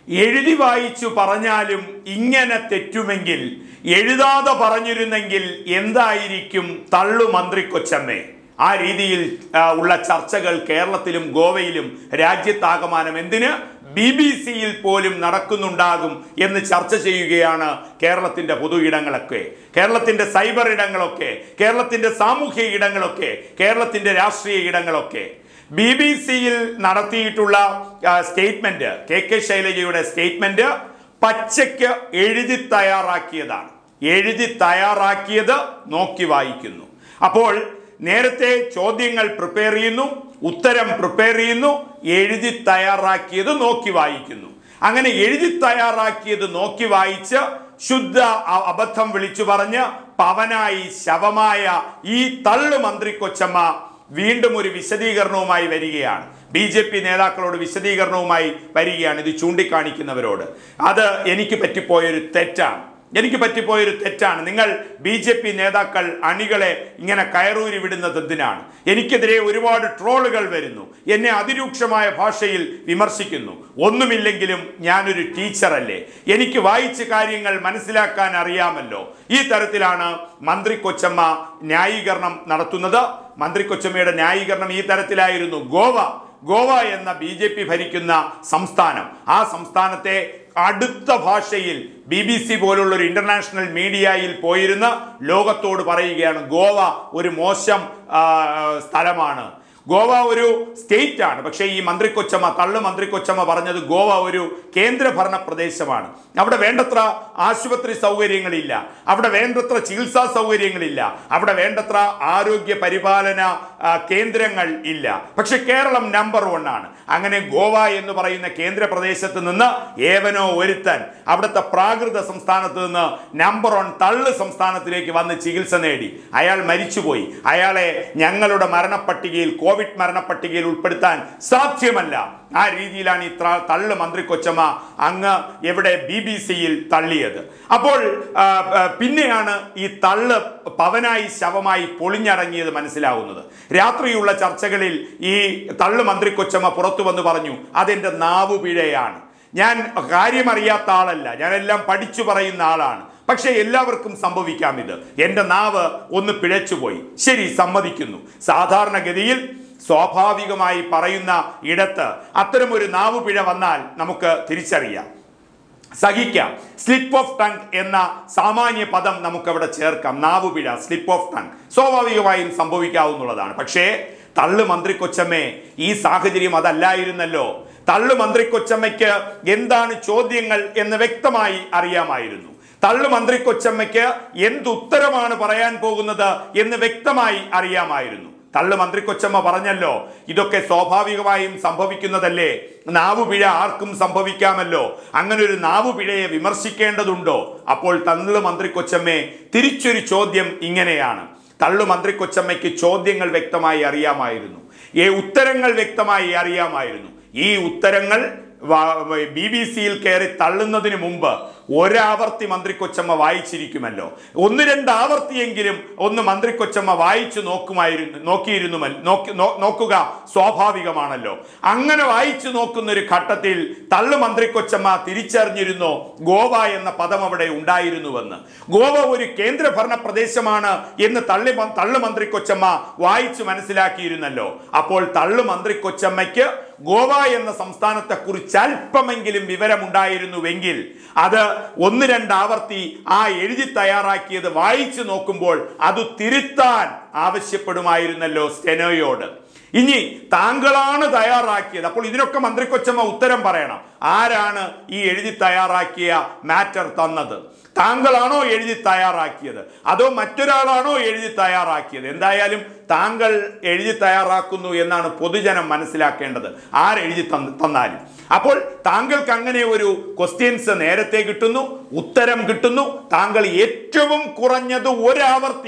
എഴുതി വായിച്ചു പറഞ്ഞാലും ഇങ്ങനെ തെറ്റുമെങ്കിൽ എഴുതാതെ പറഞ്ഞിരുന്നെങ്കിൽ എന്തായിരിക്കും തള്ളു മന്ത്രി കൊച്ചമ്മേ ആ രീതിയിൽ ആ, ഉള്ള ചർച്ചകൾ കേരളത്തിലും ഗോവയിലും രാജ്യത്താകമാനം എന്തിന് ബി ബി സിയിൽ പോലും നടക്കുന്നുണ്ടാകും എന്ന് ചർച്ച ചെയ്യുകയാണ് കേരളത്തിന്റെ പൊതു ഇടങ്ങളൊക്കെ കേരളത്തിന്റെ സൈബർ ഇടങ്ങളൊക്കെ കേരളത്തിന്റെ സാമൂഹ്യ ഇടങ്ങളൊക്കെ കേരളത്തിന്റെ രാഷ്ട്രീയ ഇടങ്ങളൊക്കെ ബി ബി സിയിൽ നടത്തിയിട്ടുള്ള സ്റ്റേറ്റ്മെന്റ് കെ കെ ശൈലജയുടെ സ്റ്റേറ്റ്മെന്റ് പച്ചയ്ക്ക് എഴുതി തയ്യാറാക്കിയതാണ് എഴുതി തയ്യാറാക്കിയത് നോക്കി വായിക്കുന്നു അപ്പോൾ നേരത്തെ ചോദ്യങ്ങൾ പ്രിപ്പയർ ചെയ്യുന്നു ഉത്തരം പ്രിപ്പയർ ചെയ്യുന്നു എഴുതി തയ്യാറാക്കിയത് നോക്കി വായിക്കുന്നു അങ്ങനെ എഴുതി തയ്യാറാക്കിയത് നോക്കി വായിച്ച് ശുദ്ധ അ- അബദ്ധം വിളിച്ചു പറഞ്ഞ് പവനായി ശവമായ ഈ തള്ളു മന്ത്രി കൊച്ചമ്മ വീണ്ടും ഒരു വിശദീകരണവുമായി വരികയാണ് ബി ജെ പി നേതാക്കളോട് വിശദീകരണവുമായി വരികയാണ് ഇത് ചൂണ്ടിക്കാണിക്കുന്നവരോട് അത് എനിക്ക് പറ്റിപ്പോയൊരു തെറ്റാണ് എനിക്ക് പറ്റിപ്പോയൊരു തെറ്റാണ് നിങ്ങൾ ബി ജെ പി നേതാക്കൾ അണികളെ ഇങ്ങനെ കയറൂരി വിടുന്നത് എന്തിനാണ് എനിക്കെതിരെ ഒരുപാട് ട്രോളുകൾ വരുന്നു എന്നെ അതിരൂക്ഷമായ ഭാഷയിൽ വിമർശിക്കുന്നു ഒന്നുമില്ലെങ്കിലും ഞാനൊരു ടീച്ചറല്ലേ എനിക്ക് വായിച്ച് കാര്യങ്ങൾ മനസ്സിലാക്കാൻ അറിയാമല്ലോ ഈ തരത്തിലാണ് മന്ത്രി കൊച്ചമ്മ ന്യായീകരണം നടത്തുന്നത് മന്ത്രി കൊച്ചമ്മയുടെ ന്യായീകരണം ഈ തരത്തിലായിരുന്നു ഗോവ ഗോവ എന്ന ബി ജെ പി ഭരിക്കുന്ന സംസ്ഥാനം ആ സംസ്ഥാനത്തെ അടുത്ത ഭാഷയിൽ ബി ബി സി പോലുള്ള ഒരു ഇന്റർനാഷണൽ മീഡിയയിൽ പോയിരുന്ന് ലോകത്തോട് പറയുകയാണ് ഗോവ ഒരു മോശം ആ, സ്ഥലമാണ് ഗോവ ഒരു സ്റ്റേറ്റ് ആണ് പക്ഷേ ഈ മന്ത്രി കൊച്ചമ്മ തള്ളു മന്ത്രി കൊച്ചമ്മ പറഞ്ഞത് ഗോവ ഒരു കേന്ദ്രഭരണ പ്രദേശമാണ് അവിടെ വേണ്ടത്ര ആശുപത്രി സൗകര്യങ്ങളില്ല അവിടെ വേണ്ടത്ര ചികിത്സാ സൗകര്യങ്ങളില്ല അവിടെ വേണ്ടത്ര ആരോഗ്യ പരിപാലന ആ, കേന്ദ്രങ്ങൾ ഇല്ല പക്ഷെ കേരളം നമ്പർ വൺ ആണ് അങ്ങനെ ഗോവ എന്ന് പറയുന്ന കേന്ദ്ര പ്രദേശത്ത് നിന്ന് ഏവനോ ഒരുത്തൻ അവിടുത്തെ പ്രാകൃത സംസ്ഥാനത്ത് നിന്ന് നമ്പർ വൺ തള്ളു സംസ്ഥാനത്തിലേക്ക് വന്ന് ചികിത്സ നേടി അയാൾ മരിച്ചുപോയി അയാളെ ഞങ്ങളുടെ മരണപ്പട്ടികയിൽ കോവിഡ് മരണപ്പട്ടികയിൽ ഉൾപ്പെടുത്താൻ സാധ്യമല്ല ആ രീതിയിലാണ് ഈ ത്ര- തള്ളു മന്ത്രി കൊച്ചമ്മ അങ്ങ് എവിടെ ബി ബി സിയിൽ തള്ളിയത് അപ്പോൾ ആ, ആ, പിന്നെയാണ് ഈ തള്ള് പവനായി ശവമായി പൊളിഞ്ഞടങ്ങിയത് മനസ്സിലാവുന്നത് രാത്രിയുള്ള ചർച്ചകളിൽ ഈ തള്ളു മന്ത്രി കൊച്ചമ്മ പുറത്തു വന്ന് പറഞ്ഞു അതെന്റെ നാവു പിഴയാണ് ഞാൻ കാര്യമറിയാത്ത ആളല്ല ഞാനെല്ലാം പഠിച്ചു പറയുന്ന ആളാണ് പക്ഷേ എല്ലാവർക്കും സംഭവിക്കാം ഇത് എൻ്റെ നാവ് ഒന്ന് പിഴച്ചുപോയി ശരി സമ്മതിക്കുന്നു സാധാരണഗതിയിൽ സ്വാഭാവികമായി പറയുന്ന ഇടത്ത് അത്തരമൊരു നാവു പിഴ വന്നാൽ നമുക്ക് തിരിച്ചറിയാം സഹിക്കാം സ്ലിപ്പ് ഓഫ് ടങ് എന്ന സാമാന്യ പദം നമുക്കവിടെ ചേർക്കാം നാവുപിഴ സ്ലിപ്പ് ഓഫ് ടങ് സ്വാഭാവികമായും സംഭവിക്കാവുന്നതാണ് പക്ഷേ തള്ളു മന്ത്രി കൊച്ചമ്മേ ഈ സാഹചര്യം അതല്ലായിരുന്നല്ലോ തള്ളു മന്ത്രി കൊച്ചമ്മയ്ക്ക് എന്താണ് ചോദ്യങ്ങൾ എന്ന് വ്യക്തമായി അറിയാമായിരുന്നു തള്ളു മന്ത്രി കൊച്ചമ്മയ്ക്ക് എന്തുത്തരമാണ് പറയാൻ പോകുന്നത് എന്ന് വ്യക്തമായി അറിയാമായിരുന്നു തള്ളു മന്ത്രി കൊച്ചമ്മ പറഞ്ഞല്ലോ ഇതൊക്കെ സ്വാഭാവികമായും സംഭവിക്കുന്നതല്ലേ നാവുപിഴ ആർക്കും സംഭവിക്കാമല്ലോ അങ്ങനെ ഒരു നാവുപിഴയെ വിമർശിക്കേണ്ടതുണ്ടോ അപ്പോൾ തള്ളു മന്ത്രി കൊച്ചമ്മയെ തിരിച്ചൊരു ചോദ്യം ഇങ്ങനെയാണ് തള്ളു മന്ത്രി കൊച്ചമ്മയ്ക്ക് ചോദ്യങ്ങൾ വ്യക്തമായി അറിയാമായിരുന്നു ഈ ഉത്തരങ്ങൾ വ്യക്തമായി അറിയാമായിരുന്നു ഈ ഉത്തരങ്ങൾ ബി ബി സിയിൽ കയറി തള്ളുന്നതിന് മുമ്പ് ഒരാവർത്തി മന്ത്രി കൊച്ചമ്മ വായിച്ചിരിക്കുമല്ലോ ഒന്ന് രണ്ട് ആവർത്തിയെങ്കിലും ഒന്ന് മന്ത്രി കൊച്ചമ്മ വായിച്ചു നോക്കുമായിരുന്നു നോക്കിയിരുന്നു നോക്കി നോ- നോക്കുക സ്വാഭാവികമാണല്ലോ അങ്ങനെ വായിച്ചു നോക്കുന്ന ഒരു ഘട്ടത്തിൽ തള്ളു മന്ത്രി കൊച്ചമ്മ തിരിച്ചറിഞ്ഞിരുന്നോ ഗോവ എന്ന പദം അവിടെ ഉണ്ടായിരുന്നുവെന്ന് ഗോവ ഒരു കേന്ദ്രഭരണ പ്രദേശമാണ് എന്ന് തള്ളി തള്ളു മന്ത്രി കൊച്ചമ്മ വായിച്ചു മനസ്സിലാക്കിയിരുന്നല്ലോ അപ്പോൾ തള്ളു മന്ത്രി കൊച്ചമ്മയ്ക്ക് ഗോവ എന്ന സംസ്ഥാനത്തെ കുറിച്ച് അല്പമെങ്കിലും വിവരമുണ്ടായിരുന്നുവെങ്കിൽ അത് ഒന്ന് രണ്ട് ആവർത്തി ആ എഴുതി തയ്യാറാക്കിയത് വായിച്ചു നോക്കുമ്പോൾ അത് തിരുത്താൻ ആവശ്യപ്പെടുമായിരുന്നല്ലോ സ്റ്റെനോയോട് ഇനി താങ്കളാണ് തയ്യാറാക്കിയത് അപ്പോൾ ഇതിനൊക്കെ മന്ത്രി കൊച്ചമ്മ ഉത്തരം പറയണം ആരാണ് ഈ എഴുതി തയ്യാറാക്കിയ മാറ്റർ തന്നത് താങ്കളാണോ എഴുതി തയ്യാറാക്കിയത് അതോ മറ്റൊരാളാണോ എഴുതി തയ്യാറാക്കിയത് എന്തായാലും താങ്കൾ എഴുതി തയ്യാറാക്കുന്നു എന്നാണ് പൊതുജനം മനസ്സിലാക്കേണ്ടത് ആരെഴുതി തന്ന- തന്നാലും അപ്പോൾ താങ്കൾക്ക് അങ്ങനെ ഒരു ക്വസ്റ്റ്യൻസ് നേരത്തെ കിട്ടുന്നു ഉത്തരം കിട്ടുന്നു താങ്കൾ ഏറ്റവും കുറഞ്ഞത് ഒരാവർത്തി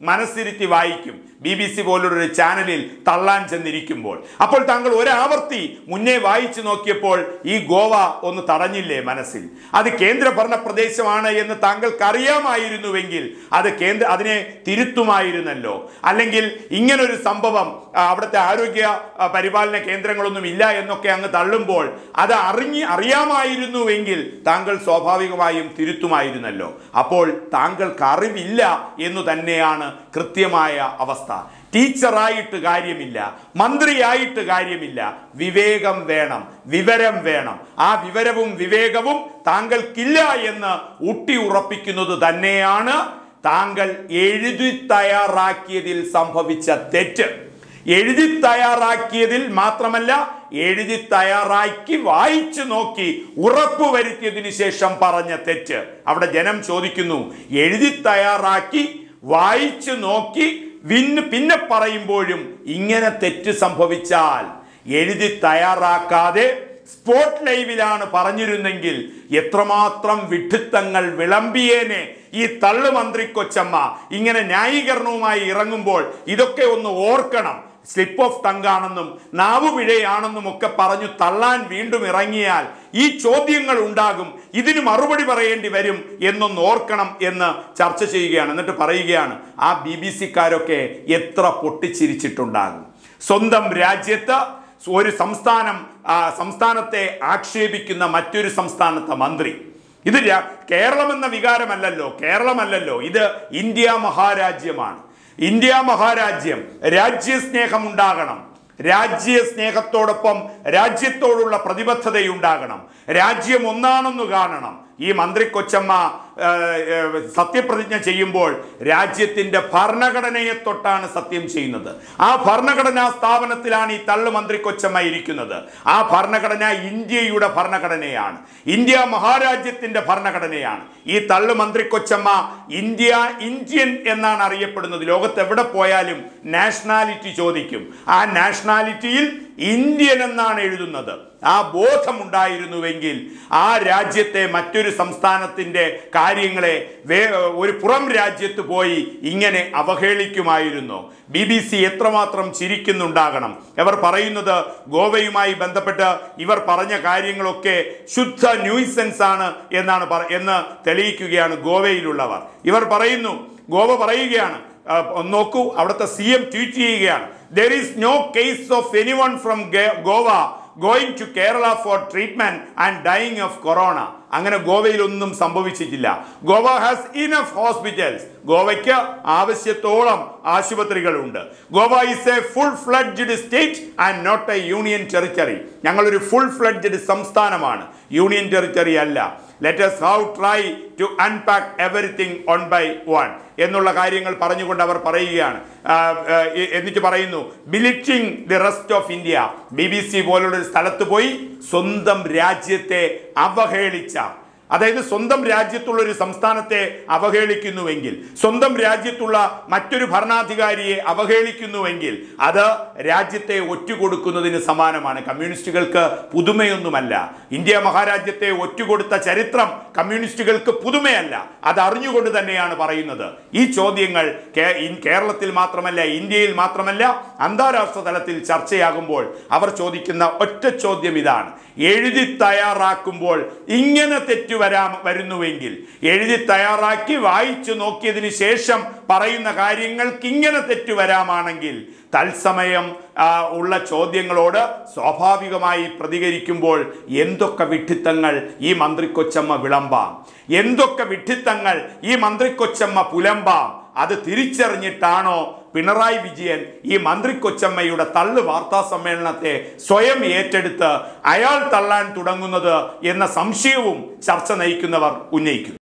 മനസ്സിരുത്തി വായിക്കും ബി ബി സി പോലൊരു ചാനലിൽ തള്ളാൻ ചെന്നിരിക്കുമ്പോൾ അപ്പോൾ താങ്കൾ ഒരാവർത്തി മുന്നേ വായിച്ചു നോക്കിയപ്പോൾ ഈ ഗോവ ഒന്ന് തടഞ്ഞില്ലേ മനസ്സിൽ അത് കേന്ദ്രഭരണ പ്രദേശമാണ് എന്ന് താങ്കൾക്ക് അറിയാമായിരുന്നുവെങ്കിൽ അത് കേന്ദ്ര അതിനെ തിരുത്തുമായിരുന്നല്ലോ അല്ലെങ്കിൽ ഇങ്ങനൊരു സംഭവം ആ, അവിടുത്തെ ആരോഗ്യ ആ, പരിപാലന കേന്ദ്രങ്ങളൊന്നും ഇല്ല എന്നൊക്കെ അങ്ങ് തള്ളുമ്പോൾ അത് അറിഞ്ഞ് അറിയാമായിരുന്നുവെങ്കിൽ താങ്കൾ സ്വാഭാവികമായും തിരുത്തുമായിരുന്നല്ലോ അപ്പോൾ താങ്കൾക്ക് അറിവില്ല എന്നു തന്നെയാണ് കൃത്യമായ അവസ്ഥ ടീച്ചറായിട്ട് കാര്യമില്ല മന്ത്രിയായിട്ട് കാര്യമില്ല വിവേകം വേണം വിവരം വേണം ആ വിവരവും വിവേകവും താങ്കൾക്കില്ല എന്ന് ഊട്ടി ഉറപ്പിക്കുന്നത് തന്നെയാണ് താങ്കൾ എഴുതി തയ്യാറാക്കിയതിൽ സംഭവിച്ച തെറ്റ് എഴുതി തയ്യാറാക്കിയതിൽ മാത്രമല്ല എഴുതി തയ്യാറാക്കി വായിച്ചു നോക്കി ഉറപ്പുവരുത്തിയതിനു ശേഷം പറഞ്ഞ തെറ്റ് അവിടെ ജനം ചോദിക്കുന്നു എഴുതി തയ്യാറാക്കി വായിച്ചു നോക്കി പിന്നെ പിന്നെ പറയുമ്പോഴും ഇങ്ങനെ തെറ്റ് സംഭവിച്ചാൽ എഴുതി തയ്യാറാക്കാതെ സ്പോട്ട് ലൈവിലാണ് പറഞ്ഞിരുന്നെങ്കിൽ എത്രമാത്രം വിഡ്ഢിത്തങ്ങൾ വിളമ്പിയേനെ ഈ തള്ളുമന്ത്രി കൊച്ചമ്മ ഇങ്ങനെ ന്യായീകരണവുമായി ഇറങ്ങുമ്പോൾ ഇതൊക്കെ ഒന്ന് ഓർക്കണം സ്ലിപ്പ് ഓഫ് ടങ്കാണെന്നും നാവുപിഴയാണെന്നും ഒക്കെ പറഞ്ഞു തള്ളാൻ വീണ്ടും ഇറങ്ങിയാൽ ഈ ചോദ്യങ്ങൾ ഉണ്ടാകും ഇതിന് മറുപടി പറയേണ്ടി വരും എന്നൊന്ന് ഓർക്കണം എന്ന് ചർച്ച ചെയ്യുകയാണ് എന്നിട്ട് പറയുകയാണ് ആ ബി ബി സിക്കാരൊക്കെ എത്ര പൊട്ടിച്ചിരിച്ചിട്ടുണ്ടാകും സ്വന്തം രാജ്യത്ത് ഒരു സംസ്ഥാനം ആ, സംസ്ഥാനത്തെ ആക്ഷേപിക്കുന്ന മറ്റൊരു സംസ്ഥാനത്തെ മന്ത്രി ഇത് രാ- കേരളം എന്ന വികാരമല്ലല്ലോ കേരളമല്ലല്ലോ ഇത് ഇന്ത്യ മഹാരാജ്യമാണ് ഇന്ത്യ മഹാരാജ്യം രാജ്യസ്നേഹം ഉണ്ടാകണം രാജ്യ സ്നേഹത്തോടൊപ്പം രാജ്യത്തോടുള്ള പ്രതിബദ്ധതയുണ്ടാകണം രാജ്യം ഒന്നാണെന്ന് കാണണം ഈ മന്ത്രി കൊച്ചമ്മ ആ, ആ, സത്യപ്രതിജ്ഞ ചെയ്യുമ്പോൾ രാജ്യത്തിന്റെ ഭരണഘടനയെ തൊട്ടാണ് സത്യം ചെയ്യുന്നത് ആ ഭരണഘടനാ സ്ഥാപനത്തിലാണ് ഈ തള്ളു മന്ത്രി കൊച്ചമ്മ ഇരിക്കുന്നത് ആ ഭരണഘടന ഇന്ത്യയുടെ ഭരണഘടനയാണ് ഇന്ത്യ മഹാരാജ്യത്തിന്റെ ഭരണഘടനയാണ് ഈ തള്ളു മന്ത്രി കൊച്ചമ്മ ഇന്ത്യ ഇന്ത്യൻ എന്നാണ് അറിയപ്പെടുന്നത് ലോകത്ത് എവിടെ പോയാലും നാഷണാലിറ്റി ചോദിക്കും ആ നാഷണാലിറ്റിയിൽ ഇന്ത്യൻ എന്നാണ് എഴുതുന്നത് ആ ബോധമുണ്ടായിരുന്നുവെങ്കിൽ ആ രാജ്യത്തെ മറ്റൊരു സംസ്ഥാനത്തിന്റെ കാര്യങ്ങളെ വേ ഒരു പുറം രാജ്യത്ത് പോയി ഇങ്ങനെ അവഹേളിക്കുമായിരുന്നു ബി ബി സി എത്രമാത്രം ചിരിക്കുന്നുണ്ടാകണം ഇവർ പറയുന്നത് ഗോവയുമായി ബന്ധപ്പെട്ട് ഇവർ പറഞ്ഞ കാര്യങ്ങളൊക്കെ ശുദ്ധ ന്യൂസൻസ് ആണ് എന്നാണ് പറ- എന്ന് തെളിയിക്കുകയാണ് ഗോവയിലുള്ളവർ ഇവർ പറയുന്നു ഗോവ പറയുകയാണ് ആ, ഒന്ന് നോക്കൂ അവിടുത്തെ സി എം ട്വീറ്റ് ചെയ്യുകയാണ് there is no case of any one from Goa going to Kerala for treatment and dying of corona അങ്ങനെ ഗോവയിൽ ഒന്നും സംഭവിച്ചിട്ടില്ല ഗോവ ഹാസ് ഇനഫ് ഹോസ്പിറ്റൽസ് ഗോവയ്ക്ക് ആവശ്യത്തോളം ആശുപത്രികളുണ്ട് Goa is a full fledged state and not a union territory ഞങ്ങളൊരു full fledged സംസ്ഥാനമാണ് union territory അല്ല let's how try to unpack everything on by one എന്നുള്ള കാര്യങ്ങൾ പറഞ്ഞുകൊണ്ട് അവർ പറയുകയാണ് ആ, ആ, എ- എന്നിട്ട് പറയുന്നു belittling the rest of India B B C പോലുള്ള ഒരു സ്ഥലത്ത് പോയി സ്വന്തം രാജ്യത്തെ അവഹേളിച്ച അതായത് സ്വന്തം രാജ്യത്തുള്ള ഒരു സംസ്ഥാനത്തെ അവഹേളിക്കുന്നുവെങ്കിൽ സ്വന്തം രാജ്യത്തുള്ള മറ്റൊരു ഭരണാധികാരിയെ അവഹേളിക്കുന്നുവെങ്കിൽ അത് രാജ്യത്തെ ഒറ്റുകൊടുക്കുന്നതിന് സമാനമാണ് കമ്മ്യൂണിസ്റ്റുകൾക്ക് പുതുമയൊന്നുമല്ല ഇന്ത്യ മഹാരാജ്യത്തെ ഒറ്റുകൊടുത്ത ചരിത്രം കമ്മ്യൂണിസ്റ്റുകൾക്ക് പുതുമയല്ല അത് അറിഞ്ഞുകൊണ്ട് തന്നെയാണ് പറയുന്നത് ഈ ചോദ്യങ്ങൾ കേ- ഇൻ- കേരളത്തിൽ മാത്രമല്ല ഇന്ത്യയിൽ മാത്രമല്ല അന്താരാഷ്ട്ര തലത്തിൽ ചർച്ചയാകുമ്പോൾ അവർ ചോദിക്കുന്ന ഒറ്റ ചോദ്യം ഇതാണ് എഴുതി തയ്യാറാക്കുമ്പോൾ ഇങ്ങനെ തെറ്റു വരാം വരുന്നുവെങ്കിൽ എഴുതി തയ്യാറാക്കി വായിച്ചു നോക്കിയതിന് ശേഷം പറയുന്ന കാര്യങ്ങൾക്ക് ഇങ്ങനെ തെറ്റു വരാമാണെങ്കിൽ തത്സമയം ആ, ഉള്ള ചോദ്യങ്ങളോട് സ്വാഭാവികമായി പ്രതികരിക്കുമ്പോൾ എന്തൊക്കെ വിഡ്ഢിത്തങ്ങൾ ഈ മന്ത്രി കൊച്ചമ്മ വിളമ്പാം എന്തൊക്കെ വിഡ്ഢിത്തങ്ങൾ ഈ മന്ത്രി കൊച്ചമ്മ പുലമ്പാം അത് തിരിച്ചറിഞ്ഞിട്ടാണോ പിണറായി വിജയൻ ഈ മന്ത്രി കൊച്ചമ്മയുടെ തള്ളു വാർത്താ സമ്മേളനത്തെ സ്വയം ഏറ്റെടുത്ത് അയാൾ തള്ളാൻ തുടങ്ങുന്നത് എന്ന സംശയവും ചർച്ച നയിക്കുന്നവർ ഉന്നയിക്കുന്നു